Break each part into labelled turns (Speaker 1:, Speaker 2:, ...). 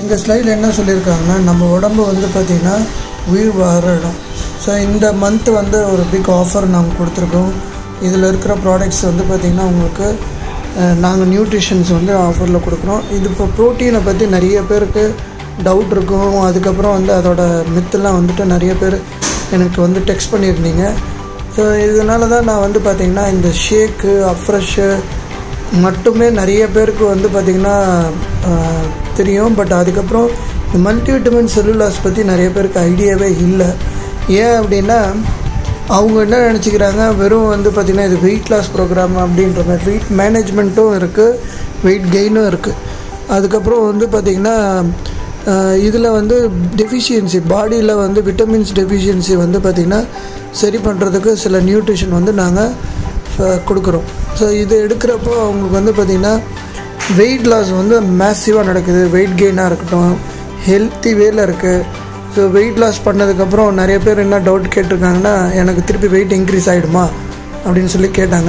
Speaker 1: இந்த ஸ்லைடில் என்ன சொல்லியிருக்காங்கன்னா நம்ம உடம்பு வந்து பார்த்திங்கன்னா உயிர் வாழ இடம் ஸோ இந்த மந்த் வந்து ஒரு பிக் ஆஃபர் நாங்கள் கொடுத்துருக்கோம் இதில் இருக்கிற ப்ராடக்ட்ஸ் வந்து பார்த்திங்கன்னா உங்களுக்கு நாங்கள் நியூட்ரிஷன்ஸ் வந்து ஆஃபரில் கொடுக்குறோம் இது இப்போ ப்ரோட்டீனை பற்றி நிறைய பேருக்கு டவுட் இருக்கும் அதுக்கப்புறம் வந்து அதோட மித்தெல்லாம் வந்துட்டு நிறைய பேர் எனக்கு வந்து டெக்ஸ்ட் பண்ணியிருந்தீங்க ஸோ இதனால தான் நான் வந்து பார்த்திங்கன்னா இந்த ஷேக்கு அஃப்ரெஷ்ஷு மட்டுமே நிறைய பேருக்கு வந்து பார்த்திங்கன்னா ஆஹ், தெரியும் பட் அதுக்கப்புறம் இந்த மல்டிவிட்டமின் செல்லுலாஸ் பற்றி நிறைய பேருக்கு ஐடியாவே இல்லை ஏன் அப்படின்னா அவங்க என்ன நினச்சிக்கிறாங்க வெறும் வந்து பார்த்திங்கன்னா இது வெயிட் லாஸ் ப்ரோக்ராம் அப்படின்ற மாதிரி வெயிட் மேனேஜ்மெண்ட்டும் இருக்குது வெயிட் கெயினும் இருக்குது அதுக்கப்புறம் வந்து பார்த்திங்கன்னா இதில் வந்து டெஃபிஷியன்சி பாடியில் வந்து விட்டமின்ஸ் டெஃபிஷியன்சி வந்து பார்த்திங்கன்னா சரி பண்ணுறதுக்கு சில நியூட்ரிஷன் வந்து நாங்கள் கொடுக்குறோம் ஸோ இது எடுக்கிறப்போ அவங்களுக்கு வந்து பார்த்திங்கன்னா வெயிட் லாஸ் வந்து மேசிவாக நடக்குது வெயிட் கெயினாக இருக்கட்டும் ஹெல்த்தி வேல இருக்குது ஸோ வெயிட் லாஸ் பண்ணதுக்கப்புறம் நிறைய பேர் என்ன டவுட் கேட்டிருக்காங்கன்னா எனக்கு திருப்பி வெயிட் இன்க்ரீஸ் ஆகிடுமா அப்படின்னு சொல்லி கேட்டாங்க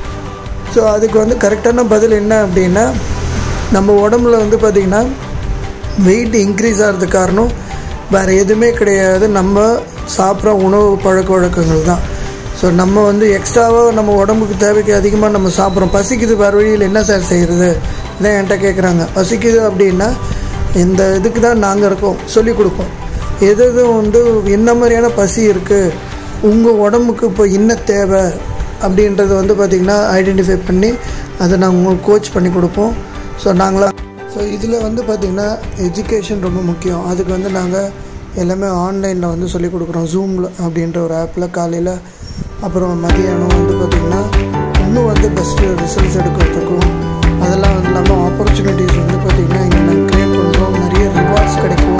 Speaker 1: ஸோ அதுக்கு வந்து கரெக்டான பதில் என்ன அப்படின்னா நம்ம உடம்புல வந்து பார்த்திங்கன்னா வெயிட் இன்க்ரீஸ் ஆகிறதுக்கு காரணம் வேறு எதுவுமே கிடையாது நம்ம சாப்பிட்ற உணவு பழக்க வழக்கங்கள் தான் ஸோ நம்ம வந்து எக்ஸ்ட்ராவாக நம்ம உடம்புக்கு தேவைக்கு அதிகமாக நம்ம சாப்பிட்றோம் பசிக்குது வேறு வழியில் என்ன சார் செய்கிறது இதான் என்கிட்ட கேட்குறாங்க பசிக்குது அப்படின்னா இந்த இதுக்கு தான் நாங்கள் இருக்கோம் சொல்லிக் கொடுப்போம் எது எது வந்து என்ன மாதிரியான பசி இருக்குது உங்கள் உடம்புக்கு இப்போ என்ன தேவை அப்படின்றது வந்து பார்த்திங்கன்னா ஐடென்டிஃபை பண்ணி அதை நாங்கள் உங்களுக்கு கோச் பண்ணி கொடுப்போம் ஸோ நாங்களாம் ஸோ இதில் வந்து பார்த்திங்கன்னா எஜுகேஷன் ரொம்ப முக்கியம் அதுக்கு வந்து நாங்கள் எல்லாமே ஆன்லைனில் வந்து சொல்லிக் கொடுக்குறோம் ஜூமில் அப்படின்ற ஒரு ஆப்பில் காலையில் அப்புறம் மதியானம் வந்து பார்த்திங்கன்னா இன்னும் வந்து பெஸ்ட்டு ரிசல்ட்ஸ் எடுக்கிறதுக்கும் அதெல்லாம் வந்து இல்லாமல் ஆப்பர்ச்சுனிட்டிஸ் வந்து பார்த்திங்கன்னா இங்கே நாங்கள் க்ரியேட் பண்ணுறோம் நிறைய ரிவார்ட்ஸ் கிடைக்கும்